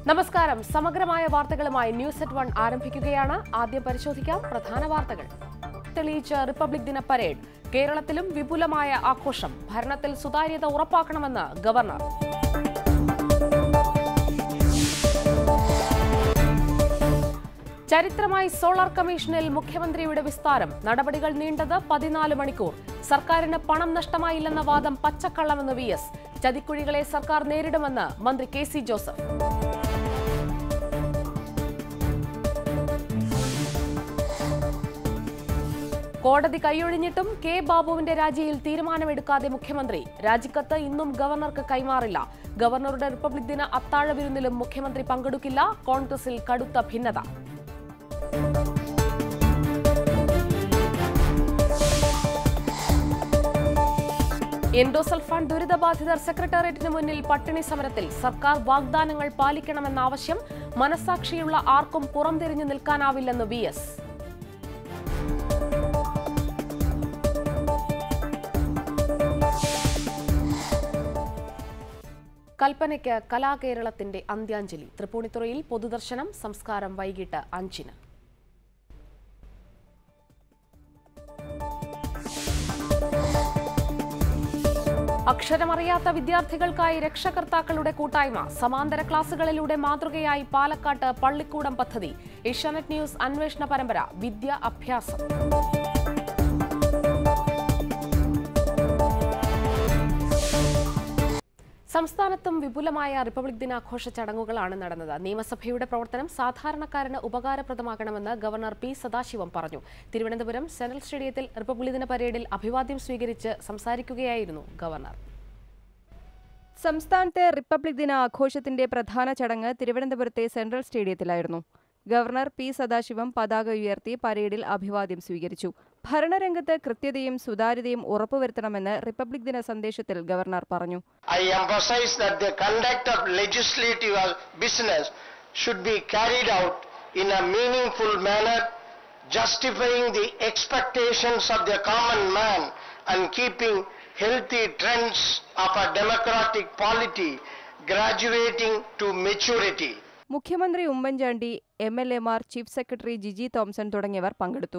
നമസ്കാരം സമഗ്രമായ വാർത്തകളുമായി ന്യൂസ് അറ്റ് വൺ ആരംഭിക്കുകയാണ് ആദ്യം പരിശോധിക്കാം പ്രധാന വാർത്തകൾ തെളിയിച്ച റിപ്പബ്ലിക് ദിന പരേഡ് കേരളത്തിലും വിപുലമായ ആഘോഷം ഭരണത്തിൽ സുതാര്യത ഉറപ്പാക്കണമെന്ന് ഗവർണർ ചരിത്രമായി സോളാർ കമ്മീഷനിൽ മുഖ്യമന്ത്രിയുടെ വിസ്താരം നടപടികൾ നീണ്ടത് പതിനാല് മണിക്കൂർ സർക്കാരിന് പണം നഷ്ടമായില്ലെന്ന വാദം പച്ചക്കള്ളമെന്ന് വി എസ് ചതിക്കുഴികളെ സർക്കാർ നേരിടുമെന്ന് മന്ത്രി കെ സി ജോസഫ് കോടതി കൈയൊഴിഞ്ഞിട്ടും കെ ബാബുവിന്റെ രാജിയിൽ തീരുമാനമെടുക്കാതെ മുഖ്യമന്ത്രി രാജിക്കത്ത് ഇന്നും ഗവർണർക്ക് കൈമാറില്ല ഗവർണറുടെ റിപ്പബ്ലിക് ദിന അത്താഴ വിരുന്നിലും മുഖ്യമന്ത്രി പങ്കെടുക്കില്ല കോൺഗ്രസിൽ കടുത്ത ഭിന്നത എൻഡോസൾഫാൻ ദുരിതബാധിതർ സെക്രട്ടേറിയറ്റിന് മുന്നിൽ പട്ടിണി സമരത്തിൽ സർക്കാർ വാഗ്ദാനങ്ങൾ പാലിക്കണമെന്ന ആവശ്യം മനസാക്ഷിയുള്ള ആർക്കും പുറംതിരിഞ്ഞു നിൽക്കാനാവില്ലെന്ന് വി എസ് കൽപ്പനയ്ക്ക് കലാകേരളത്തിന്റെ അന്ത്യാഞ്ജലി തൃപ്പൂണിത്തുറയിൽ പൊതുദർശനം സംസ്കാരം വൈകിട്ട് അഞ്ചിന് അക്ഷരമറിയാത്ത വിദ്യാർത്ഥികൾക്കായി രക്ഷകർത്താക്കളുടെ കൂട്ടായ്മ സമാന്തര ക്ലാസുകളിലൂടെ മാതൃകയായി പാലക്കാട്ട് പള്ളിക്കൂടം പദ്ധതി ഏഷ്യാനെറ്റ് ന്യൂസ് അന്വേഷണ പരമ്പര വിദ്യ അഭ്യാസം സംസ്ഥാനത്തും വിപുലമായ റിപ്പബ്ലിക് ദിനാഘോഷ ചടങ്ങുകളാണ് നടന്നത് നിയമസഭയുടെ പ്രവർത്തനം സാധാരണക്കാരന് ഉപകാരപ്രദമാകണമെന്ന് ഗവർണർ പി സദാശിവം പറഞ്ഞു തിരുവനന്തപുരം സെൻട്രൽ സ്റ്റേഡിയത്തിൽ റിപ്പബ്ലിക് ദിന പരേഡിൽ അഭിവാദ്യം സ്വീകരിച്ച് സംസാരിക്കുകയായിരുന്നു ഗവർണർ സംസ്ഥാനത്തെ റിപ്പബ്ലിക് ദിന ആഘോഷത്തിന്റെ പ്രധാന ചടങ്ങ് തിരുവനന്തപുരത്തെ സെൻട്രൽ സ്റ്റേഡിയത്തിലായിരുന്നു ഗവർണർ പി സദാശിവം പതാക ഉയർത്തി പരേഡിൽ അഭിവാദ്യം സ്വീകരിച്ചു ഭരണരംഗത്ത് കൃത്യതയും സുതാര്യതയും ഉറപ്പുവരുത്തണമെന്ന് റിപ്പബ്ലിക് ദിന സന്ദേശത്തിൽ ഗവർണർ പറഞ്ഞു I emphasize that the conduct of legislative business should be carried out in a meaningful manner, justifying the expectations of the common man and keeping healthy trends of a democratic polity graduating to maturity. മുഖ്യമന്ത്രി Oommen Chandy M L എമാർ chief secretary Jiji Thomson തുടങ്ങിയവർ പങ്കെടുത്തു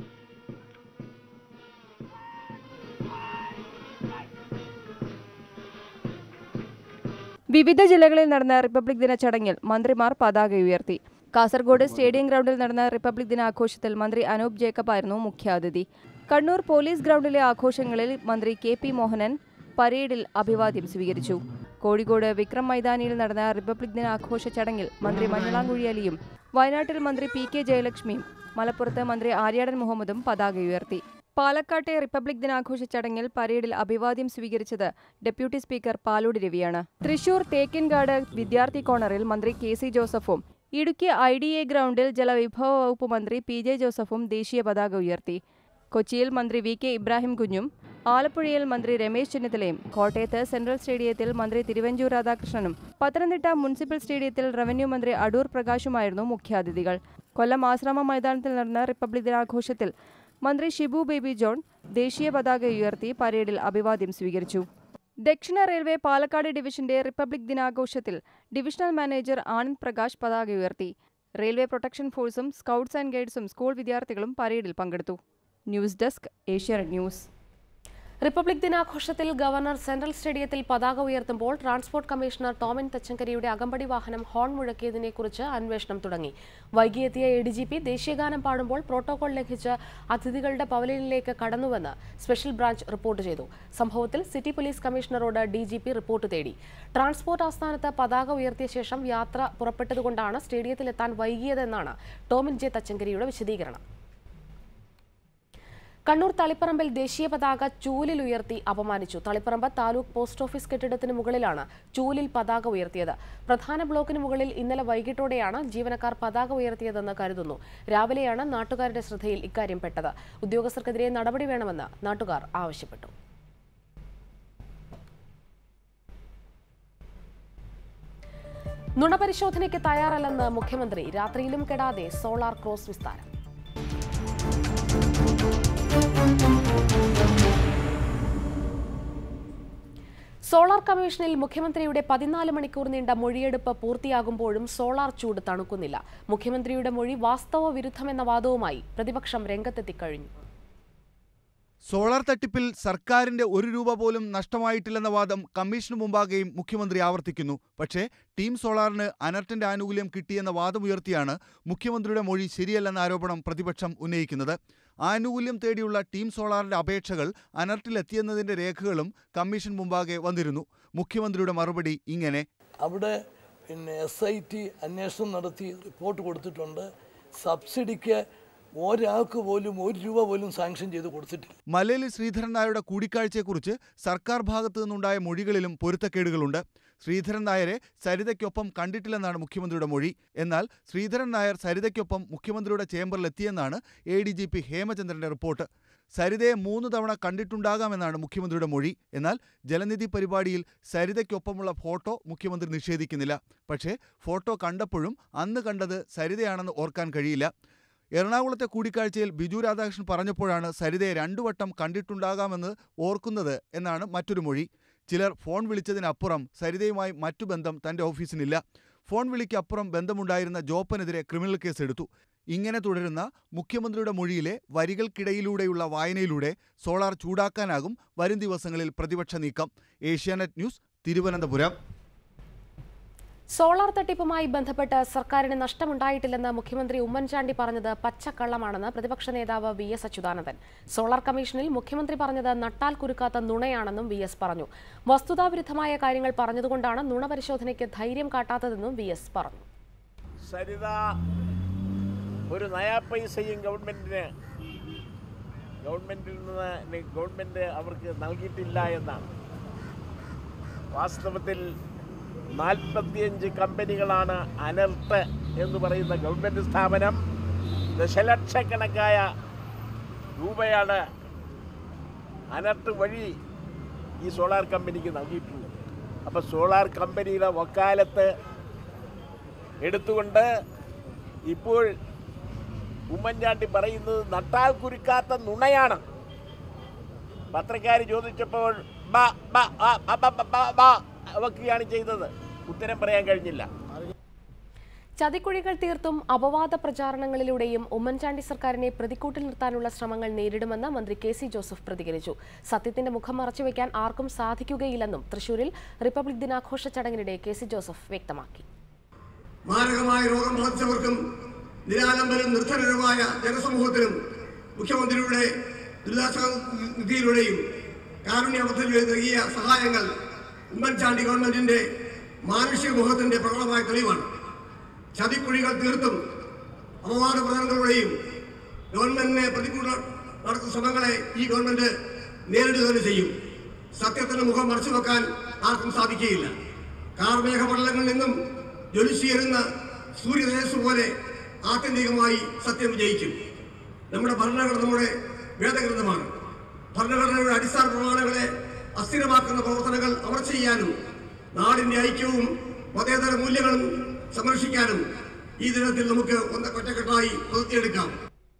വിവിധ ജില്ലകളിൽ നടന്ന republic ദിന ചടങ്ങിൽ മന്ത്രിമാർ പതാക ഉയർത്തി കാസർഗോഡ് സ്റ്റേഡിയം ഗ്രൗണ്ടിൽ നടന്ന റിപ്പബ്ലിക് ദിനാഘോഷത്തിൽ മന്ത്രി അനൂപ് ജേക്കബ് ആയിരുന്നു മുഖ്യാതിഥി കണ്ണൂർ പോലീസ് ഗ്രൗണ്ടിലെ ആഘോഷങ്ങളിൽ മന്ത്രി കെ പി മോഹനൻ പരേഡിൽ അഭിവാദ്യം സ്വീകരിച്ചു കോഴിക്കോട് വിക്രം മൈതാനിയിൽ നടന്ന റിപ്പബ്ലിക് ദിനാഘോഷ ചടങ്ങിൽ മന്ത്രി മഞ്ഞളാംകുഴി അലിയും വയനാട്ടിൽ മന്ത്രി പി കെ ജയലക്ഷ്മിയും മലപ്പുറത്ത് മന്ത്രി ആര്യാടൻ മുഹമ്മദും പതാക ഉയർത്തി പാലക്കാട്ടെ റിപ്പബ്ലിക് ദിനാഘോഷ ചടങ്ങിൽ പരേഡിൽ അഭിവാദ്യം സ്വീകരിച്ചത് ഡെപ്യൂട്ടി സ്പീക്കർ പാലൂടി രവിയാണ് തൃശൂർ തേക്കിൻകാട് വിദ്യാർത്ഥി കോണറിൽ മന്ത്രി കെ സി ജോസഫും ഇടുക്കി ഐ ഡി എ ഗ്രൗണ്ടിൽ ജലവിഭവ വകുപ്പ് മന്ത്രി പി ജെ ജോസഫും ദേശീയ പതാക ഉയർത്തി കൊച്ചിയിൽ മന്ത്രി വി കെ ഇബ്രാഹിം കുഞ്ഞും ആലപ്പുഴയിൽ മന്ത്രി രമേശ് ചെന്നിത്തലയും കോട്ടയത്ത് സെൻട്രൽ സ്റ്റേഡിയത്തിൽ മന്ത്രി തിരുവഞ്ചൂർ രാധാകൃഷ്ണനും പത്തനംതിട്ട മുനിസിപ്പൽ സ്റ്റേഡിയത്തിൽ റവന്യൂ മന്ത്രി അടൂർ പ്രകാശുമായിരുന്നു മുഖ്യാതിഥികൾ കൊല്ലം ആശ്രമ മൈതാനത്തിൽ നടന്ന റിപ്പബ്ലിക് ദിനാഘോഷത്തിൽ മന്ത്രി ഷിബു ബേബി ജോൺ ദേശീയ പതാക ഉയർത്തി പരേഡിൽ അഭിവാദ്യം സ്വീകരിച്ചു ദക്ഷിണ റെയിൽവേ പാലക്കാട് ഡിവിഷന്റെ റിപ്പബ്ലിക് ദിനാഘോഷത്തിൽ ഡിവിഷണൽ മാനേജർ ആനന്ദ് പ്രകാശ് പതാക ഉയർത്തി റെയിൽവേ പ്രൊട്ടക്ഷൻ ഫോഴ്സും സ്കൗട്ട്സ് ആൻഡ് ഗൈഡ്സും സ്കൂൾ വിദ്യാർത്ഥികളും പരേഡിൽ പങ്കെടുത്തു news desk Asianet news republic ദിനാഘോഷത്തിൽ ഗവർണർ സെൻട്രൽ സ്റ്റേഡിയത്തിൽ പതാക ഉയർത്തുമ്പോൾ ട്രാൻസ്പോർട്ട് കമ്മീഷണർ ടോമിൻ തച്ചങ്കരിയുടെ അകമ്പടി വാഹനം ഹോൺ മുഴക്കിയതിനെക്കുറിച്ച് അന്വേഷണം തുടങ്ങി വൈകിയെത്തിയ എ ഡി ജി പി ദേശീയഗാനം പാടുമ്പോൾ പ്രോട്ടോകോൾ ലംഘിച്ച് അതിഥികളുടെ പവലിയനിലേക്ക് കടന്നുവെന്ന് സ്പെഷ്യൽ ബ്രാഞ്ച് റിപ്പോർട്ട് ചെയ്തു സംഭവത്തിൽ സിറ്റി പോലീസ് കമ്മീഷണറോട് ഡി ജി പി റിപ്പോർട്ട് തേടി ട്രാൻസ്പോർട്ട് ആസ്ഥാനത്ത് പതാക ഉയർത്തിയ ശേഷം യാത്ര പുറപ്പെട്ടതുകൊണ്ടാണ് സ്റ്റേഡിയത്തിലെത്താൻ വൈകിയതെന്നാണ് ടോമിൻ ജെ തച്ചങ്കരിയുടെ വിശദീകരണം കണ്ണൂർ തളിപ്പറമ്പിൽ ദേശീയ പതാക ചൂലിൽ ഉയർത്തി അപമാനിച്ചു തളിപ്പറമ്പ് താലൂക്ക് പോസ്റ്റ് ഓഫീസ് കെട്ടിടത്തിന് മുകളിലാണ് ചൂലിൽ പതാക ഉയർത്തിയത് പ്രധാന ബ്ലോക്കിന് മുകളിൽ ഇന്നലെ വൈകിട്ടോടെയാണ് ജീവനക്കാർ പതാക ഉയർത്തിയതെന്ന് കരുതുന്നു രാവിലെയാണ് നാട്ടുകാരുടെ ശ്രദ്ധയിൽ ഇക്കാര്യം പെട്ടത് ഉദ്യോഗസ്ഥർക്കെതിരെ നടപടി വേണമെന്ന് നാട്ടുകാർ ആവശ്യപ്പെട്ടു നുണപരിശോധനയ്ക്ക് തയ്യാറല്ലെന്ന് മുഖ്യമന്ത്രി രാത്രിയിലും കെടാതെ സോളാർ ക്രോസ് വിസ്താരം സോളാർ കമ്മീഷനിൽ മുഖ്യമന്ത്രിയുടെ പതിനാല് മണിക്കൂർ നീണ്ട മൊഴിയെടുപ്പ് പൂർത്തിയാകുമ്പോഴും സോളാർ ചൂട് തണുക്കുന്നില്ല മുഖ്യമന്ത്രിയുടെ മൊഴി വാസ്തവ വിരുദ്ധമെന്ന വാദവുമായി പ്രതിപക്ഷം രംഗത്തെത്തിക്കഴിഞ്ഞു സോളാർ തട്ടിപ്പിൽ സർക്കാരിന്റെ ഒരു രൂപ പോലും നഷ്ടമായിട്ടില്ലെന്ന വാദം കമ്മീഷന് മുമ്പാകെയും മുഖ്യമന്ത്രി ആവർത്തിക്കുന്നു പക്ഷേ ടീം സോളാറിന് അനർട്ടിന്റെ ആനുകൂല്യം കിട്ടിയെന്ന വാദമുയർത്തിയാണ് മുഖ്യമന്ത്രിയുടെ മൊഴി ശരിയല്ലെന്ന ആരോപണം പ്രതിപക്ഷം ഉന്നയിക്കുന്നത് ആനുകൂല്യം തേടിയുള്ള ടീം സോളാറിന്റെ അപേക്ഷകൾ അനർട്ടിലെത്തിയെന്നതിന്റെ രേഖകളും കമ്മീഷൻ മുമ്പാകെ വന്നിരുന്നു മുഖ്യമന്ത്രിയുടെ മറുപടി ഇങ്ങനെ അവിടെ പിന്നെ എസ് ഐ ടി അന്വേഷണം നടത്തി റിപ്പോർട്ട് കൊടുത്തിട്ടുണ്ട് സബ്സിഡിക്ക് ഒരാൾക്ക് പോലും ഒരു രൂപ പോലും സാങ്ഷൻ ചെയ്ത് കൊടുത്തിട്ടില്ല മലയാളി ശ്രീധരൻ നായരുടെ കൂടിക്കാഴ്ചയെക്കുറിച്ച് സർക്കാർ ഭാഗത്തു നിന്നുണ്ടായ മൊഴികളിലും പൊരുത്തക്കേടുകളുണ്ട് ശ്രീധരൻ നായരെ സരിതയ്ക്കൊപ്പം കണ്ടിട്ടില്ലെന്നാണ് മുഖ്യമന്ത്രിയുടെ മൊഴി എന്നാൽ ശ്രീധരൻ നായർ സരിതയ്ക്കൊപ്പം മുഖ്യമന്ത്രിയുടെ ചേംബറിലെത്തിയെന്നാണ് എ ഡി ജി പി ഹേമചന്ദ്രന്റെ റിപ്പോർട്ട് സരിതയെ മൂന്ന് തവണ കണ്ടിട്ടുണ്ടാകാമെന്നാണ് മുഖ്യമന്ത്രിയുടെ മൊഴി എന്നാൽ ജലനിധി പരിപാടിയിൽ സരിതയ്ക്കൊപ്പമുള്ള ഫോട്ടോ മുഖ്യമന്ത്രി നിഷേധിക്കുന്നില്ല പക്ഷേ ഫോട്ടോ കണ്ടപ്പോഴും അന്ന് കണ്ടത് സരിതയാണെന്ന് ഓർക്കാൻ കഴിയില്ല എറണാകുളത്തെ കൂടിക്കാഴ്ചയിൽ ബിജു രാധാകൃഷ്ണൻ പറഞ്ഞപ്പോഴാണ് സരിതയെ രണ്ടു വട്ടം കണ്ടിട്ടുണ്ടാകാമെന്ന് ഓർക്കുന്നത് എന്നാണ് മറ്റൊരു മൊഴി ചിലർ ഫോൺ വിളിച്ചതിനപ്പുറം സരിതയുമായി മറ്റു ബന്ധം തന്റെ ഓഫീസിനില്ല ഫോൺ വിളിക്കപ്പുറം ബന്ധമുണ്ടായിരുന്ന ജോപ്പനെതിരെ ക്രിമിനൽ കേസ് എടുത്തു ഇങ്ങനെ തുടരുന്ന മുഖ്യമന്ത്രിയുടെ മൊഴിയിലെ വരികൾക്കിടയിലൂടെയുള്ള വായനയിലൂടെ സോളാർ ചൂടാക്കാനാകും വരും ദിവസങ്ങളിൽ പ്രതിപക്ഷ നീക്കം ഏഷ്യാനെറ്റ് ന്യൂസ് തിരുവനന്തപുരം സോളാർ തട്ടിപ്പുമായി ബന്ധപ്പെട്ട് സർക്കാരിന് നഷ്ടമുണ്ടായിട്ടില്ലെന്ന് മുഖ്യമന്ത്രി ഉമ്മൻചാണ്ടി പറഞ്ഞത് പച്ചക്കള്ളമാണെന്ന് പ്രതിപക്ഷ നേതാവ് വി എസ് അച്യുതാനന്ദൻ സോളാർ കമ്മീഷനിൽ മുഖ്യമന്ത്രി പറഞ്ഞത് നട്ടാൽ കുരുക്കാത്ത നുണയാണെന്നും വി എസ് പറഞ്ഞു വസ്തുതാവിരുദ്ധമായ കാര്യങ്ങൾ പറഞ്ഞതുകൊണ്ടാണ് നുണ പരിശോധനയ്ക്ക് ധൈര്യം കാട്ടാത്തതെന്നും വി എസ് പറഞ്ഞു സരിത ഒരു നയാ പൈസയും ഗവൺമെന്റിന് ഗവൺമെന്റിൽ നിന്ന് ഗവൺമെന്റ് അവർക്ക് നൽകിയിട്ടില്ല എന്നാണ് വാസ്തവത്തിൽ നാൽപ്പത്തിയഞ്ച് കമ്പനികളാണ് അനർട്ട് എന്ന് പറയുന്ന ഗവൺമെന്റ് സ്ഥാപനം ദശലക്ഷക്കണക്കായ രൂപയാണ് അനർട്ട് വഴി ഈ സോളാർ കമ്പനിക്ക് നൽകിയിട്ടുള്ളത് അപ്പോൾ സോളാർ കമ്പനിയുടെ വക്കാലത്ത് എടുത്തുകൊണ്ട് ഇപ്പോൾ ഉമ്മൻചാണ്ടി പറയുന്നത് നട്ടാൽ കുരുക്കാത്ത നുണയാണ് പത്രക്കാർ ചോദിച്ചപ്പോൾ ബ, ബ, ആ, ബ, ബ, ബ, ബ, ബ അവക്കുകയാണ് ചെയ്തത് ഉത്തരം പറയാൻ കഴിഞ്ഞില്ല ചതിക്കുഴികൾ തീർത്തും അപവാദ പ്രചാരണങ്ങളിലൂടെയും ഉമ്മൻചാണ്ടി സർക്കാരിനെ പ്രതിക്കൂട്ടിൽ നിർത്താനുള്ള ശ്രമങ്ങൾ നേരിടുമെന്ന് മന്ത്രി കെ സി ജോസഫ് പ്രതികരിച്ചു സത്യത്തിന്റെ മുഖം മറച്ചുവെക്കാൻ ആർക്കും സാധിക്കുകയില്ലെന്നും തൃശൂരിൽ റിപ്പബ്ലിക് ദിനാഘോഷ ചടങ്ങിനിടെ കെ സി ജോസഫ് വ്യക്തമാക്കി മാരകമായ രോഗം ബാധിച്ചവർക്കും നിരാലംബരും നിർധനരുമായ ജനസമൂഹത്തിനും മുഖ്യമന്ത്രിയുടെ ദുരിതാശ്വാസ നിധിയിലൂടെയും കാരുണ്യ പദ്ധതിയിൽ നൽകിയ സഹായങ്ങൾ ഉമ്മൻചാണ്ടി ഗവൺമെന്റിന്റെ മാനുഷിക മുഖത്തിന്റെ പ്രകടമായ തെളിവാണ് ചതിക്കുഴികൾ തീർത്തും അപവാദ പ്രചരണങ്ങളിലൂടെയും ഗവൺമെന്റിനെ പ്രതികൂട നടത്തുന്ന ശ്രമങ്ങളെ ഈ ഗവൺമെന്റ് നേരിടുക തന്നെ ചെയ്യും സത്യത്തിന്റെ മുഖം മറച്ചു വെക്കാൻ ആർക്കും സാധിക്കുകയില്ല കാർമേഘ പടലങ്ങളിൽ നിന്നും ജ്വലിച്ചുയരുന്ന സൂര്യതേജസ് പോലെ ആത്യന്തികമായി സത്യം വിജയിക്കും നമ്മുടെ ഭരണഘടന നമ്മുടെ വേദഗ്രന്ഥമാണ് ഭരണഘടനയുടെ അടിസ്ഥാന പ്രമാണങ്ങളെ അസ്ഥിരമാക്കുന്ന പ്രവർത്തനങ്ങൾ അവർ ചെയ്യാനും നാടിന്റെ ഐക്യവും മതേതര മൂല്യങ്ങളും സംരക്ഷിക്കാനും ഈ ദിനത്തിൽ നമുക്ക് ഒന്ന് ഒറ്റക്കെട്ടായി പ്രവൃത്തിയെടുക്കാം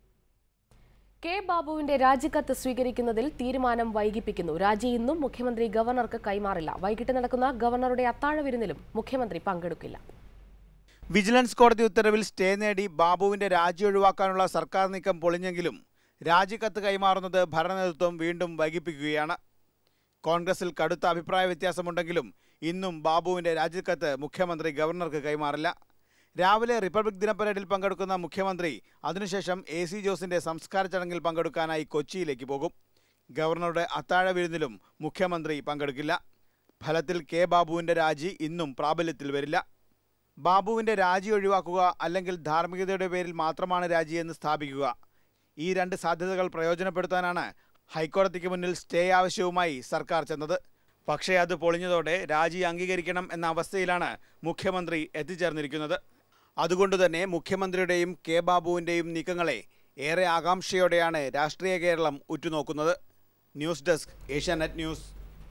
കെ ബാബുവിന്റെ രാജിക്കത്ത് സ്വീകരിക്കുന്നതിൽ തീരുമാനം വൈകിപ്പിക്കുന്നു രാജി ഇന്നും മുഖ്യമന്ത്രി ഗവർണർക്ക് കൈമാറില്ല വൈകിട്ട് നടക്കുന്ന ഗവർണറുടെ അത്താഴ വിരുന്നിലും മുഖ്യമന്ത്രി പങ്കെടുക്കില്ല വിജിലൻസ് കോടതി ഉത്തരവിൽ സ്റ്റേ നേടി ബാബുവിന്റെ രാജി ഒഴിവാക്കാനുള്ള സർക്കാർ നീക്കം പൊളിഞ്ഞെങ്കിലും രാജിക്കത്ത് കൈമാറുന്നത് ഭരണനേതൃത്വം വീണ്ടും വൈകിപ്പിക്കുകയാണ് കോൺഗ്രസിൽ കടുത്ത അഭിപ്രായ വ്യത്യാസമുണ്ടെങ്കിലും ഇന്നും ബാബുവിന്റെ രാജിക്കത്ത് മുഖ്യമന്ത്രി ഗവർണർക്ക് കൈമാറില്ല രാവിലെ റിപ്പബ്ലിക് ദിന പരേഡിൽ പങ്കെടുക്കുന്ന മുഖ്യമന്ത്രി അതിനുശേഷം എ സി ജോസിന്റെ സംസ്കാര ചടങ്ങിൽ പങ്കെടുക്കാനായി കൊച്ചിയിലേക്ക് പോകും ഗവർണറുടെ അത്താഴ വിരുന്നിലും മുഖ്യമന്ത്രി പങ്കെടുക്കില്ല ഫലത്തിൽ കെ ബാബുവിന്റെ രാജി ഇന്നും പ്രാബല്യത്തിൽ വരില്ല ബാബുവിന്റെ രാജി ഒഴിവാക്കുക അല്ലെങ്കിൽ ധാർമ്മികതയുടെ പേരിൽ മാത്രമാണ് രാജിയെന്ന് സ്ഥാപിക്കുക ഈ രണ്ട് സാധ്യതകൾ പ്രയോജനപ്പെടുത്താനാണ് ഹൈക്കോടതിക്ക് മുന്നിൽ സ്റ്റേ ആവശ്യവുമായി സർക്കാർ ചെന്നത് പക്ഷേ അത് പൊളിഞ്ഞതോടെ രാജി അംഗീകരിക്കണം എന്ന അവസ്ഥയിലാണ് മുഖ്യമന്ത്രി എത്തിച്ചേർന്നിരിക്കുന്നത് അതുകൊണ്ടുതന്നെ മുഖ്യമന്ത്രിയുടെയും കെ ബാബുവിൻ്റെയും നീക്കങ്ങളെ ഏറെ ആകാംക്ഷയോടെയാണ് രാഷ്ട്രീയ കേരളം ഉറ്റുനോക്കുന്നത് news desk Asianet news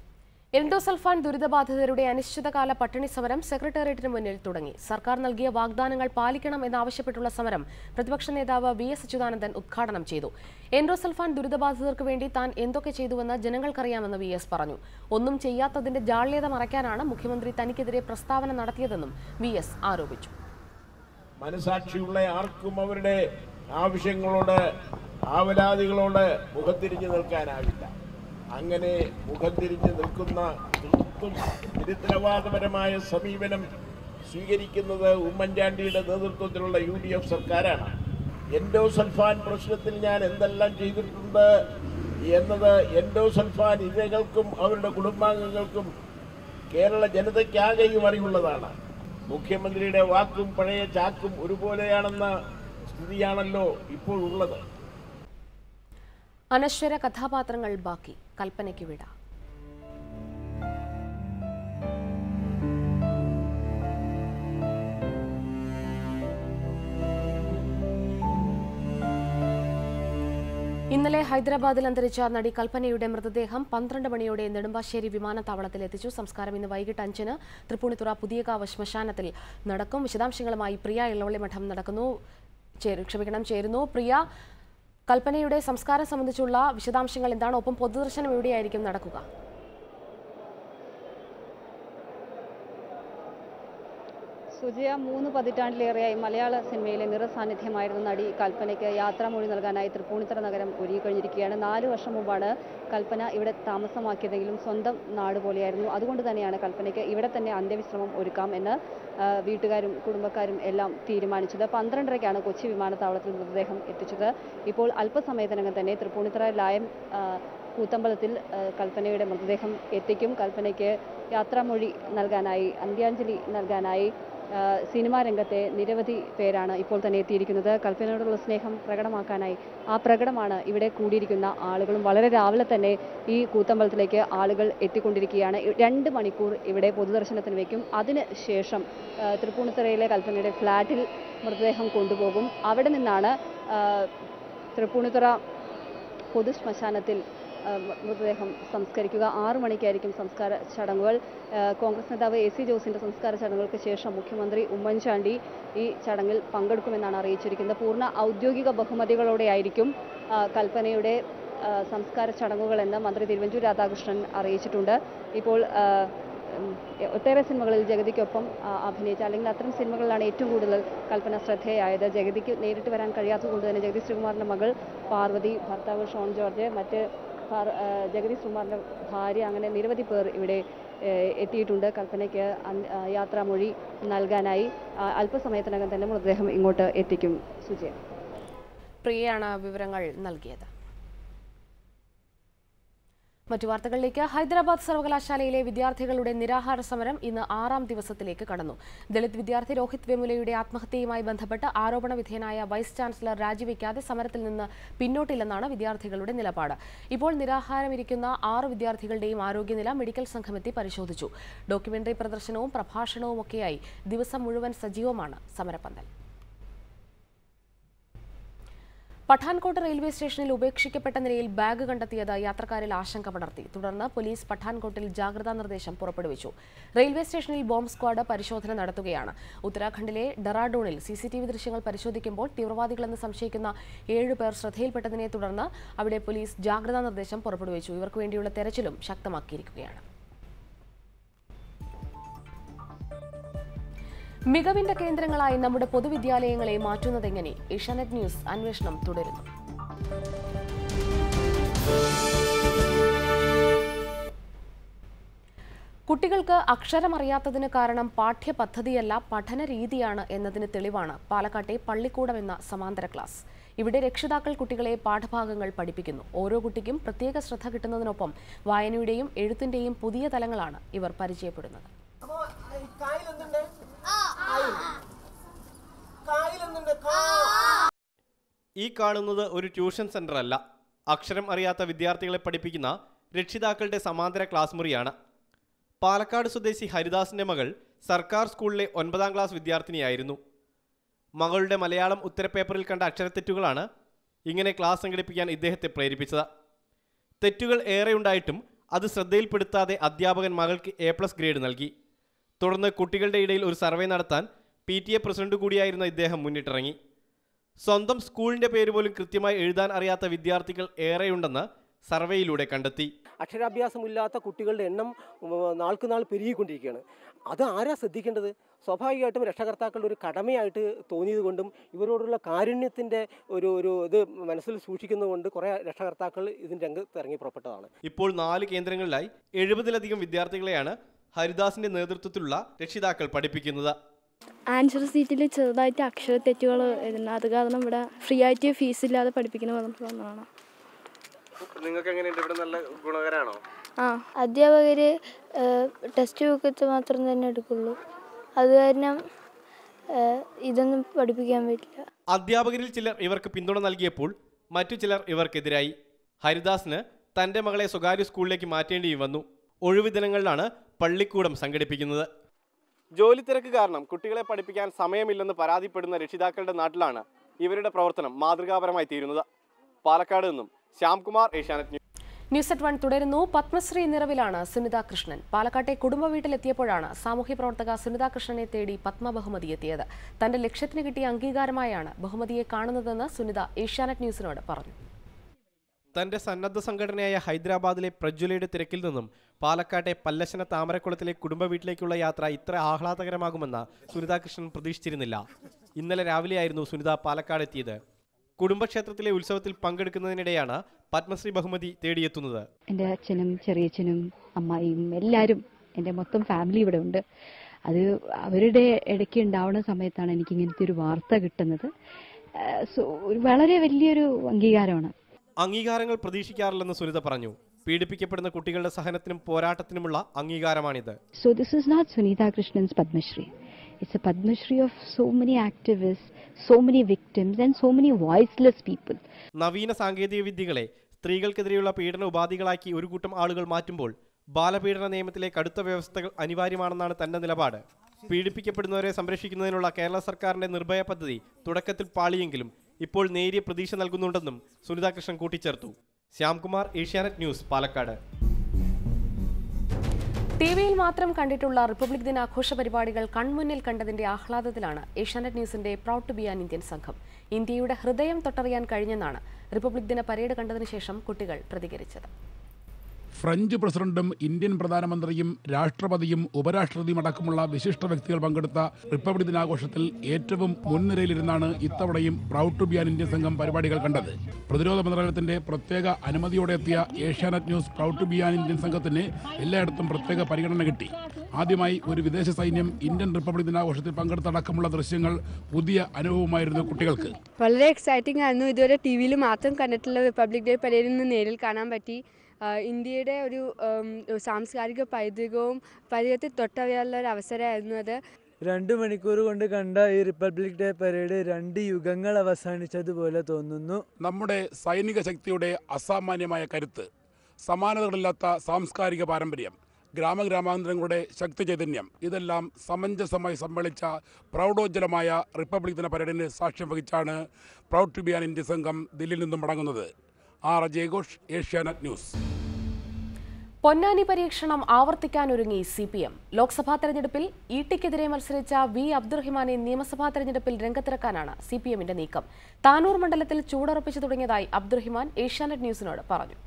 endosulfan ദുരിതബാധിതരുടെ അനിശ്ചിതകാല പട്ടിണി സമരം സെക്രട്ടേറിയറ്റിന് മുന്നിൽ തുടങ്ങി സർക്കാർ നൽകിയ വാഗ്ദാനങ്ങൾ പാലിക്കണം എന്നാവശ്യപ്പെട്ടുള്ള സമരം പ്രതിപക്ഷ നേതാവ് വി എസ് അച്യുതാനന്ദൻ ഉദ്ഘാടനം ചെയ്തു എൻഡോസൾഫാൻ ദുരിതബാധിതർക്ക് വേണ്ടി താൻ എന്തൊക്കെ ചെയ്തുവെന്ന് ജനങ്ങൾക്കറിയാമെന്ന് വി എസ് പറഞ്ഞു ഒന്നും ചെയ്യാത്തതിന്റെ ജാള്യത മറയ്ക്കാനാണ് മുഖ്യമന്ത്രി തനിക്കെതിരെ പ്രസ്താവന നടത്തിയതെന്നും വി എസ് ആരോപിച്ചു മനസാക്ഷിയുള്ള ആർക്കും അവരുടെ ആവശ്യങ്ങളോട് ആവലാതികളോട് മുഖം തിരിഞ്ഞു നിൽക്കാനാവില്ല അങ്ങനെ മുഖം തിരിഞ്ഞു നിൽക്കുന്ന തീർത്തും നിരുത്തരവാദപരമായ സമീപനം സ്വീകരിക്കുന്നത് ഉമ്മൻചാണ്ടിയുടെ നേതൃത്വത്തിലുള്ള യു ഡി എഫ് സർക്കാരാണ് എൻഡോസൾഫാൻ പ്രശ്നത്തിൽ ഞാൻ എന്തെല്ലാം ചെയ്തിട്ടുണ്ട് എന്നത് എൻഡോസൾഫാൻ ഇരകൾക്കും അവരുടെ കുടുംബാംഗങ്ങൾക്കും കേരള ജനതയ്ക്കാകെയും അറിവുള്ളതാണ് മുഖ്യമന്ത്രിയുടെ വാക്കും പഴയ ചാക്കും ഒരുപോലെയാണെന്ന സ്ഥിതിയാണല്ലോ ഇപ്പോൾ ഉള്ളത് അനശ്വര കഥാപാത്രങ്ങൾ ബാക്കി കൽപ്പനയ്ക്ക് വിട ഇന്നലെ ഹൈദരാബാദിൽ അന്തരിച്ച നടി കൽപ്പനയുടെ മൃതദേഹം പന്ത്രണ്ട് മണിയോടെ നെടുമ്പാശ്ശേരി വിമാനത്താവളത്തിൽ എത്തിച്ചു സംസ്കാരം ഇന്ന് വൈകിട്ട് അഞ്ചിന് തൃപ്പൂണിത്തുറ പുതിയകാവ് ശ്മശാനത്തിൽ നടക്കും വിശദാംശങ്ങളുമായി പ്രിയ ഇളവള്ളി മഠം നടക്കുന്നു ചേരു- ക്ഷമിക്കണം ചേരുന്നു പ്രിയ കൽപ്പനയുടെ സംസ്കാരം സംബന്ധിച്ചുള്ള വിശദാംശങ്ങൾ എന്താണ് ഒപ്പം പൊതുദർശനം എവിടെയായിരിക്കും നടക്കുക സുജയ മൂന്ന് പതിറ്റാണ്ടിലേറെയായി മലയാള സിനിമയിലെ നിറസാന്നിധ്യമായിരുന്ന നടി കൽപ്പനയ്ക്ക് യാത്രാമൊഴി നൽകാനായി തൃപ്പൂണിത്തറ നഗരം ഒരുങ്ങിക്കഴിഞ്ഞിരിക്കുകയാണ് നാല് വർഷം മുമ്പാണ് കൽപ്പന ഇവിടെ താമസമാക്കിയതെങ്കിലും സ്വന്തം നാട് പോലെയായിരുന്നു അതുകൊണ്ട് തന്നെയാണ് കൽപ്പനയ്ക്ക് ഇവിടെ തന്നെ അന്ത്യവിശ്രമം ഒരുക്കാം എന്ന് ആ, വീട്ടുകാരും കുടുംബക്കാരും എല്ലാം തീരുമാനിച്ചത് പന്ത്രണ്ടരയ്ക്കാണ് കൊച്ചി വിമാനത്താവളത്തിൽ മൃതദേഹം എത്തിച്ചത് ഇപ്പോൾ അല്പസമയത്തിനകം തന്നെ തൃപ്പൂണിത്തറ ലായം ആ, കൂത്തമ്പലത്തിൽ ആ, കൽപ്പനയുടെ മൃതദേഹം എത്തിക്കും കൽപ്പനയ്ക്ക് യാത്രാമൊഴി നൽകാനായി അന്ത്യാഞ്ജലി നൽകാനായി ആ, സിനിമാ രംഗത്തെ നിരവധി പേരാണ് ഇപ്പോൾ തന്നെ എത്തിയിരിക്കുന്നത് കൽപ്പനയോടുള്ള സ്നേഹം പ്രകടമാക്കാനായി ആ പ്രകടമാണ് ഇവിടെ കൂടിയിരിക്കുന്ന ആളുകളും വളരെ രാവിലെ തന്നെ ഈ കൂത്തമ്പലത്തിലേക്ക് ആളുകൾ എത്തിക്കൊണ്ടിരിക്കുകയാണ് ഇ- രണ്ട് മണിക്കൂർ ഇവിടെ പൊതുദർശനത്തിന് വയ്ക്കും അതിന് ശേഷം ആ, തൃപ്പൂണിത്തുറയിലെ കൽപ്പനയുടെ ഫ്ലാറ്റിൽ മൃതദേഹം കൊണ്ടുപോകും അവിടെ നിന്നാണ് ആ, തൃപ്പൂണിത്തുറ പൊതു ശ്മശാനത്തിൽ ആ, മ- മൃതദേഹം സംസ്കരിക്കുക ആറു മണിക്കായിരിക്കും സംസ്കാര ചടങ്ങുകൾ ആ, കോൺഗ്രസ് നേതാവ് എ സി ജോസിന്റെ സംസ്കാര ചടങ്ങുകൾക്ക് ശേഷം മുഖ്യമന്ത്രി ഉമ്മൻചാണ്ടി ഈ ചടങ്ങിൽ പങ്കെടുക്കുമെന്നാണ് അറിയിച്ചിരിക്കുന്നത് പൂർണ്ണ ഔദ്യോഗിക ബഹുമതികളോടെയായിരിക്കും ആ, കൽപ്പനയുടെ ആ, സംസ്കാര ചടങ്ങുകളെന്ന് മന്ത്രി തിരുവഞ്ചൂർ രാധാകൃഷ്ണൻ അറിയിച്ചിട്ടുണ്ട് ഇപ്പോൾ ആ, ഉം, ഒട്ടേറെ സിനിമകളിൽ ജഗതിക്കൊപ്പം ആ, അഭിനയിച്ച അല്ലെങ്കിൽ അത്തരം സിനിമകളിലാണ് ഏറ്റവും കൂടുതൽ കൽപ്പന ശ്രദ്ധേയായത് ജഗതിക്ക് നേരിട്ട് വരാൻ കഴിയാത്തതുകൊണ്ട് തന്നെ ജഗതി ശ്രീകുമാറിൻ്റെ മകൾ പാർവതി ഭർത്താവ് ഷോൺ ജോർജ് മറ്റ് ഭാർ- ആ, ജഗതി ശ്രീകുമാറിൻ്റെ ഭാര്യ അങ്ങനെ നിരവധി പേർ ഇവിടെ ഏ, എത്തിയിട്ടുണ്ട് കൽപ്പനയ്ക്ക് അൻ- ആ, യാത്രാമൊഴി നൽകാനായി ആ, അല്പസമയത്തിനകം തന്നെ മൃതദേഹം ഇങ്ങോട്ട് എത്തിക്കും സുജയ പ്രിയയാണ് വിവരങ്ങൾ നൽകിയത് മറ്റു വാർത്തകളിലേക്ക് ഹൈദരാബാദ് സർവകലാശാലയിലെ വിദ്യാർത്ഥികളുടെ നിരാഹാര സമരം ഇന്ന് ആറാം ദിവസത്തിലേക്ക് കടന്നു ദളിത് വിദ്യാർത്ഥി രോഹിത് വെമുലയുടെ ആത്മഹത്യയുമായി ബന്ധപ്പെട്ട് ആരോപണ വിധേയനായ വൈസ് ചാൻസലർ രാജിവെക്കാതെ സമരത്തിൽ നിന്ന് പിന്നോട്ടില്ലെന്നാണ് വിദ്യാർത്ഥികളുടെ നിലപാട് ഇപ്പോൾ നിരാഹാരമിരിക്കുന്ന ആറ് വിദ്യാർത്ഥികളുടെയും ആരോഗ്യനില മെഡിക്കൽ സംഘമെത്തി പരിശോധിച്ചു ഡോക്യുമെന്ററി പ്രദർശനവും പ്രഭാഷണവുമൊക്കെയായി ദിവസം മുഴുവൻ സജീവമാണ് സമരപന്തൽ പഠാൻകോട്ട് റെയിൽവേ സ്റ്റേഷനിൽ ഉപേക്ഷിക്കപ്പെട്ട നിലയിൽ ബാഗ് കണ്ടെത്തിയത് യാത്രക്കാരിൽ ആശങ്ക പടർത്തി തുടർന്ന് പോലീസ് പഠാൻകോട്ടിൽ ജാഗ്രതാ നിർദ്ദേശം പുറപ്പെടുവിച്ചു റെയിൽവേ സ്റ്റേഷനിൽ ബോംബ് സ്ക്വാഡ് പരിശോധന നടത്തുകയാണ് ഉത്തരാഖണ്ഡിലെ ഡെറാഡൂണിൽ സി സി ടി വി ദൃശ്യങ്ങൾ പരിശോധിക്കുമ്പോൾ തീവ്രവാദികളെന്ന് സംശയിക്കുന്ന ഏഴ് പേർ ശ്രദ്ധയിൽപ്പെട്ടതിനെ തുടർന്ന് അവിടെ പോലീസ് ജാഗ്രതാ നിർദ്ദേശം പുറപ്പെടുവിച്ചു ഇവർക്ക് വേണ്ടിയുള്ള തെരച്ചിലും ശക്തമാക്കിയിരിക്കുകയാണ് മികവിന്റെ കേന്ദ്രങ്ങളായി നമ്മുടെ പൊതുവിദ്യാലയങ്ങളെ മാറ്റുന്നതെങ്ങനെ ഏഷ്യാനെറ്റ് ന്യൂസ് അന്വേഷണം തുടരുന്നു കുട്ടികൾക്ക് അക്ഷരമറിയാത്തതിന് കാരണം പാഠ്യപദ്ധതിയല്ല പഠന രീതിയാണ് എന്നതിന് തെളിവാണ് പാലക്കാട്ടെ പള്ളിക്കൂടം എന്ന സമാന്തര ക്ലാസ് ഇവിടെ രക്ഷിതാക്കൾ കുട്ടികളെ പാഠഭാഗങ്ങൾ പഠിപ്പിക്കുന്നു ഓരോ കുട്ടിക്കും പ്രത്യേക ശ്രദ്ധ കിട്ടുന്നതിനൊപ്പം വായനയുടെയും എഴുത്തിന്റെയും പുതിയ തലങ്ങളാണ് ഇവർ പരിചയപ്പെടുന്നത് ഈ കാണുന്നത് ഒരു ട്യൂഷൻ സെന്റർ അല്ല അക്ഷരം അറിയാത്ത വിദ്യാർത്ഥികളെ പഠിപ്പിക്കുന്ന രക്ഷിതാക്കളുടെ സമാന്തര ക്ലാസ് മുറിയാണ് പാലക്കാട് സ്വദേശി ഹരിദാസിന്റെ മകൾ സർക്കാർ സ്കൂളിലെ ഒൻപതാം ക്ലാസ് വിദ്യാർത്ഥിനിയായിരുന്നു മകളുടെ മലയാളം ഉത്തരപേപ്പറിൽ കണ്ട അക്ഷരത്തെറ്റുകളാണ് ഇങ്ങനെ ക്ലാസ് സംഘടിപ്പിക്കാൻ ഇദ്ദേഹത്തെ പ്രേരിപ്പിച്ചത് തെറ്റുകൾ ഏറെയുണ്ടായിട്ടും അത് ശ്രദ്ധയിൽപ്പെടുത്താതെ അധ്യാപകൻ മകൾക്ക് എ പ്ലസ് ഗ്രേഡ് നൽകി തുടർന്ന് കുട്ടികളുടെ ഇടയിൽ ഒരു സർവേ നടത്താൻ പി ടി എ പ്രസിഡന്റ് കൂടിയായിരുന്ന ഇദ്ദേഹം മുന്നിട്ടിറങ്ങി സ്വന്തം സ്കൂളിന്റെ പേര് പോലും കൃത്യമായി എഴുതാൻ അറിയാത്ത വിദ്യാർത്ഥികൾ ഏറെയുണ്ടെന്ന് സർവേയിലൂടെ കണ്ടെത്തി അക്ഷരാഭ്യാസമില്ലാത്ത കുട്ടികളുടെ എണ്ണം ഉം, നാൾക്ക് നാൾ പെരുകിക്കൊണ്ടിരിക്കുകയാണ് അത് ആരാ ശ്രദ്ധിക്കേണ്ടത് സ്വാഭാവികമായിട്ടും രക്ഷകർത്താക്കളുടെ ഒരു കടമയായിട്ട് തോന്നിയത് കൊണ്ടും ഇവരോടുള്ള കാരുണ്യത്തിൻ്റെ ഒരു ഒരു ഇത് മനസ്സിൽ സൂക്ഷിക്കുന്നതുകൊണ്ട് കുറേ രക്ഷകർത്താക്കൾ ഇതിന് രംഗത്ത് ഇറങ്ങി പുറപ്പെട്ടതാണ് ഇപ്പോൾ നാല് കേന്ദ്രങ്ങളിലായി എഴുപതിലധികം വിദ്യാർത്ഥികളെയാണ് ഹരിദാസിന്റെ നേതൃത്വത്തിലുള്ള രക്ഷിതാക്കൾ പഠിപ്പിക്കുന്നത് ആൻസർ സീറ്റിൽ ചെറുതായിട്ട് അക്ഷരത്തെറ്റുകൾ വരുന്നത് അത് കാരണം ഇവിടെ ഫ്രീ ആയിട്ട് ഫീസ് ഇല്ലാതെ പഠിപ്പിക്കുന്ന പറഞ്ഞിട്ട് വന്നതാണ് നിങ്ങൾക്ക് എങ്ങനെയുണ്ട് ഇവിടെ നല്ല ഗുണകരാണോ ആ അധ്യാപകർ ടെക്സ്റ്റ് ബുക്കത്ത് മാത്രം തന്നെ എടുക്കുള്ളൂ അത് കാരണം ഏഹ്, ഇതൊന്നും പഠിപ്പിക്കാൻ പറ്റില്ല അധ്യാപകരിൽ ചിലർ ഇവർക്ക് പിന്തുണ നൽകിയപ്പോൾ മറ്റു ചിലർ ഇവർക്കെതിരായി ഹരിദാസിന് തന്റെ മകളെ സ്വകാര്യ സ്കൂളിലേക്ക് മാറ്റേണ്ടിയും വന്നു ഒഴിവു ദിനങ്ങളിലാണ് പള്ളിക്കൂടം സംഘടിപ്പിക്കുന്നത് ജോലി തിരക്ക് കാരണം കുട്ടികളെ പഠിപ്പിക്കാൻ സമയമില്ലെന്ന് പരാതിപ്പെടുന്ന രക്ഷിതാക്കളുടെ നാട്ടിലാണ് ഇവരുടെ പ്രവർത്തനം മാതൃകാപരമായി തീരുന്നത് പാലക്കാട് നിന്നും Shyamkumar Asianet news news at one തുടരുന്നു പത്മശ്രീ നിറവിലാണ് സുനിത കൃഷ്ണൻ പാലക്കാട്ടെ കുടുംബ വീട്ടിലെത്തിയപ്പോഴാണ് സാമൂഹ്യ പ്രവർത്തക സുനിത കൃഷ്ണനെ തേടി പത്മ ബഹുമതി എത്തിയത് തന്റെ ലക്ഷ്യത്തിന് കിട്ടിയ അംഗീകാരമായാണ് ബഹുമതിയെ കാണുന്നതെന്ന് സുനിത ഏഷ്യാനെറ്റ് ന്യൂസിനോട് പറഞ്ഞു തന്റെ സന്നദ്ധ സംഘടനയായ ഹൈദരാബാദിലെ പ്രജ്വലയുടെ തിരക്കിൽ നിന്നും പാലക്കാട്ടെ പല്ലശന താമരക്കുളത്തിലെ കുടുംബ വീട്ടിലേക്കുള്ള യാത്ര ഇത്ര ആഹ്ലാദകരമാകുമെന്ന് സുനിത കൃഷ്ണൻ പ്രതീക്ഷിച്ചിരുന്നില്ല ഇന്നലെ രാവിലെയായിരുന്നു സുനിത പാലക്കാട് എത്തിയത് കുടുംബക്ഷേത്രത്തിലെ ഉത്സവത്തിൽ പങ്കെടുക്കുന്നതിനിടെയാണ് പത്മശ്രീ ബഹുമതി തേടിയെത്തുന്നത് എൻ്റെ അച്ഛനും ചെറിയച്ഛനും അമ്മായിയും എല്ലാവരും എൻ്റെ മൊത്തം ഫാമിലി ഇവിടെ ഉണ്ട് അത് അവരുടെ ഇടയ്ക്ക് ഉണ്ടാവുന്ന സമയത്താണ് എനിക്ക് ഇങ്ങനത്തെ ഒരു വാർത്ത കിട്ടുന്നത് സോ ഒരു വളരെ വലിയൊരു അംഗീകാരമാണ് അംഗീകാരങ്ങൾ പ്രതീക്ഷിക്കാറില്ലെന്ന് സുനിത പറഞ്ഞു പീഡിപ്പിക്കപ്പെടുന്ന കുട്ടികളുടെ സഹനത്തിനും പോരാട്ടത്തിനുമുള്ള അംഗീകാരമാണിത് So this is not Sunita Krishnan's Padma Shri. It's a Padma Shri of so many activists, so many victims, and so many voiceless people. നവീന സാങ്കേതിക വിദ്യകളെ സ്ത്രീകൾക്കെതിരെയുള്ള പീഡന ഉപാധികളാക്കി ഒരു കൂട്ടം ആളുകൾ മാറ്റുമ്പോൾ ബാലപീഡന നിയമത്തിലെ കടുത്ത വ്യവസ്ഥകൾ അനിവാര്യമാണെന്നാണ് തന്റെ നിലപാട് പീഡിപ്പിക്കപ്പെടുന്നവരെ സംരക്ഷിക്കുന്നതിനുള്ള കേരള സർക്കാരിന്റെ നിർഭയ പദ്ധതി തുടക്കത്തിൽ പാളിയെങ്കിലും ഇപ്പോൾ നേരിയ പ്രതീക്ഷ നൽകുന്നുണ്ടെന്നും സുനിതാ കൃഷ്ണൻ കൂട്ടിച്ചേർത്തു ശ്യാംകുമാർ ഏഷ്യാനെറ്റ് ന്യൂസ് പാലക്കാട് ടി വിയിൽ മാത്രം കണ്ടിട്ടുള്ള റിപ്പബ്ലിക് ദിനാഘോഷ പരിപാടികൾ കൺമുന്നിൽ കണ്ടതിന്റെ ആഹ്ലാദത്തിലാണ് ഏഷ്യാനെറ്റ് ന്യൂസിന്റെ proud to be an Indian സംഘം ഇന്ത്യയുടെ ഹൃദയം തൊട്ടറിയാൻ കഴിഞ്ഞെന്നാണ് റിപ്പബ്ലിക് ദിന പരേഡ് കണ്ടതിനു ശേഷം കുട്ടികൾ പ്രതികരിച്ചത് ഫ്രഞ്ച് പ്രസിഡന്റും ഇന്ത്യൻ പ്രധാനമന്ത്രിയും രാഷ്ട്രപതിയും ഉപരാഷ്ട്രപതിയും അടക്കമുള്ള വിശിഷ്ട വ്യക്തികൾ പങ്കെടുത്ത റിപ്പബ്ലിക് ദിനാഘോഷത്തിൽ ഏറ്റവും മുൻനിരയിലിരുന്നാണ് ഇത്തവണയും proud to be an Indian സംഘം പരിപാടികൾ കണ്ടത് പ്രതിരോധ മന്ത്രാലയത്തിന്റെ പ്രത്യേക അനുമതിയോടെ എത്തിയ Asianet news proud to be an Indian സംഘത്തിന് എല്ലായിടത്തും പ്രത്യേക പരിഗണന കിട്ടി ആദ്യമായി ഒരു വിദേശ സൈന്യം ഇന്ത്യൻ റിപ്പബ്ലിക് ദിനാഘോഷത്തിൽ പങ്കെടുത്തടക്കമുള്ള ദൃശ്യങ്ങൾ പുതിയ അനുഭവമായിരുന്നു കുട്ടികൾക്ക് വളരെ എക്സൈറ്റിംഗ് ആയിരുന്നു ഇതുവരെ ടി വിയിൽ മാത്രം കണ്ടിട്ടുള്ള റിപ്പബ്ലിക് ഡേ പരേഡിൽ നിന്ന് നേരിൽ കാണാൻ പറ്റി ആഹ് ഇന്ത്യയുടെ ഒരു ഉം, സാംസ്കാരിക പൈതൃകവും പൈതൃകത്തെ തൊട്ടറിയാനുള്ള ഒരു അവസരമായിരുന്നു അത് രണ്ട് മണിക്കൂർ കൊണ്ട് കണ്ട ഈ റിപ്പബ്ലിക് ഡേ പരേഡ് രണ്ട് യുഗങ്ങൾ അവസാനിച്ചതുപോലെ തോന്നുന്നു നമ്മുടെ സൈനിക ശക്തിയുടെ അസാമാന്യമായ കരുത്ത് സമാനതകളില്ലാത്ത സാംസ്കാരിക പാരമ്പര്യം ഗ്രാമഗ്രാമാന്തരങ്ങളുടെ ശക്തി ചൈതന്യം ഇതെല്ലാം സമഞ്ജസമായി സമ്മേളിച്ച പ്രൗഢോജ്വലമായ റിപ്പബ്ലിക് ദിന പരേഡിന് സാക്ഷ്യം വഹിച്ചാണ് proud to be an India സംഘം ദില്ലിയിൽ നിന്നും മടങ്ങുന്നത് ആർ അജയഘോഷ് ഏഷ്യാനെറ്റ് ന്യൂസ് പൊന്നാനി പരീക്ഷണം ആവർത്തിക്കാനൊരുങ്ങി സി പി എം ലോക്സഭാ തെരഞ്ഞെടുപ്പിൽ ഇടിക്കെതിരെ മത്സരിച്ച വി അബ്ദുറഹിമാനെ നിയമസഭാ തെരഞ്ഞെടുപ്പിൽ രംഗത്തിറക്കാനാണ് സി പി എമ്മിന്റെ നീക്കം താനൂർ മണ്ഡലത്തിൽ ചൂടുറപ്പിച്ചു തുടങ്ങിയതായി അബ്ദുറഹിമാൻ ഏഷ്യാനെറ്റ് ന്യൂസിനോട് പറഞ്ഞു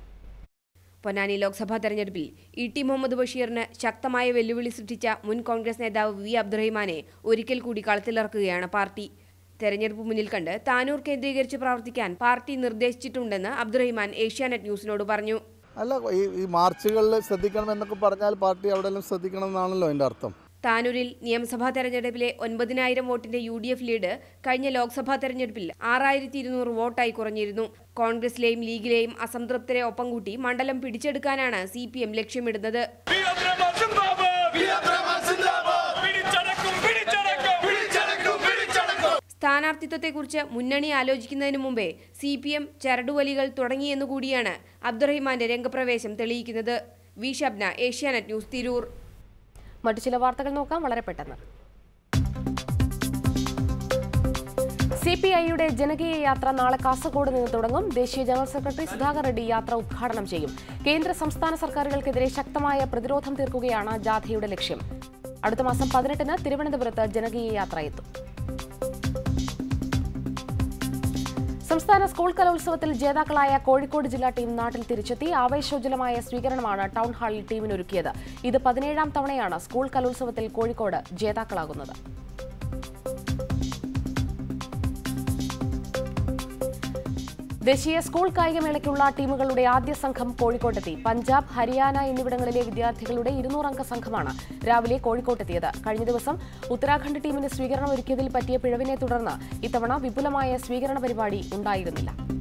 പൊന്നാനി ലോക്സഭാ തെരഞ്ഞെടുപ്പിൽ ഇ ടി മുഹമ്മദ് ബഷീറിന് ശക്തമായ വെല്ലുവിളി സൃഷ്ടിച്ച മുൻ കോൺഗ്രസ് നേതാവ് വി അബ്ദുറഹിമാനെ ഒരിക്കൽ കൂടി കളത്തിലിറക്കുകയാണ് പാർട്ടി തെരഞ്ഞെടുപ്പ് മുന്നിൽ കണ്ട് താനൂർ കേന്ദ്രീകരിച്ച് പ്രവർത്തിക്കാൻ പാർട്ടി നിർദ്ദേശിച്ചിട്ടുണ്ടെന്ന് അബ്ദുറഹിമാൻ ഏഷ്യാനെറ്റ് ന്യൂസിനോട് പറഞ്ഞു അല്ല ഈ ഈ മാർച്ചുകളിൽ ശ്രദ്ധിക്കണം എന്നൊക്കെ പറഞ്ഞാൽ പാർട്ടി അവിടെയെല്ലാം ശ്രദ്ധിക്കണം എന്നാണല്ലോ എൻ്റെ അർത്ഥം താനൂരിൽ നിയമസഭാ തെരഞ്ഞെടുപ്പിലെ ഒൻപതിനായിരം വോട്ടിന്റെ യു ഡി എഫ് ലീഡ് കഴിഞ്ഞ ലോക്സഭാ തെരഞ്ഞെടുപ്പിൽ ആറായിരത്തി ഇരുന്നൂറ് വോട്ടായി കുറഞ്ഞിരുന്നു കോൺഗ്രസിലെയും ലീഗിലെയും അസംതൃപ്തരെ ഒപ്പം കൂട്ടി മണ്ഡലം പിടിച്ചെടുക്കാനാണ് സി പി എം ലക്ഷ്യമിടുന്നത് സ്ഥാനാർത്ഥിത്വത്തെക്കുറിച്ച് മുന്നണി ആലോചിക്കുന്നതിന് മുമ്പേ സി പി എം ചരടുവലികൾ തുടങ്ങിയെന്നു കൂടിയാണ് അബ്ദുറഹിമാന്റെ രംഗപ്രവേശം തെളിയിക്കുന്നത് വി ഷബ്ന ഏഷ്യാനെറ്റ് ന്യൂസ് തിരൂർ മറ്റു ചില വാർത്തകൾ നോക്കാം വളരെ പെട്ടെന്ന് സി പി ഐയുടെ ജനകീയ യാത്ര നാളെ കാസർഗോഡ് നിന്ന് തുടങ്ങും ദേശീയ ജനറൽ സെക്രട്ടറി സുധാകർ റെഡ്ഡി യാത്ര ഉദ്ഘാടനം ചെയ്യും കേന്ദ്ര സംസ്ഥാന സർക്കാരുകൾക്കെതിരെ ശക്തമായ പ്രതിരോധം തീർക്കുകയാണ് ജാഥയുടെ ലക്ഷ്യം അടുത്ത മാസം പതിനെട്ടിന് തിരുവനന്തപുരത്ത് ജനകീയ യാത്ര എത്തും സംസ്ഥാന സ്കൂൾ കലോത്സവത്തിൽ ജേതാക്കളായ കോഴിക്കോട് ജില്ലാ ടീം നാട്ടിൽ തിരിച്ചെത്തി ആവേശോജ്വലമായ സ്വീകരണമാണ് ടൗൺ ഹാളിൽ ടീമിനൊരുക്കിയത് ഇത് പതിനേഴാം തവണയാണ് സ്കൂൾ കലോത്സവത്തിൽ കോഴിക്കോട് ജേതാക്കളാകുന്നത് ദേശീയ സ്കൂൾ കായികമേളയ്ക്കുള്ള ടീമുകളുടെ ആദ്യ സംഘം കോഴിക്കോട്ടെത്തി പഞ്ചാബ് ഹരിയാന എന്നിവിടങ്ങളിലെ വിദ്യാർത്ഥികളുടെ ഇരുന്നൂറംഗ സംഘമാണ് രാവിലെ കോഴിക്കോട്ടെത്തിയത് കഴിഞ്ഞ ദിവസം ഉത്തരാഖണ്ഡ് ടീമിന് സ്വീകരണം ഒരുക്കിയതിൽ പറ്റിയ പിഴവിനെ തുടർന്ന് ഇത്തവണ വിപുലമായ സ്വീകരണ പരിപാടി ഉണ്ടായിരുന്നില്ല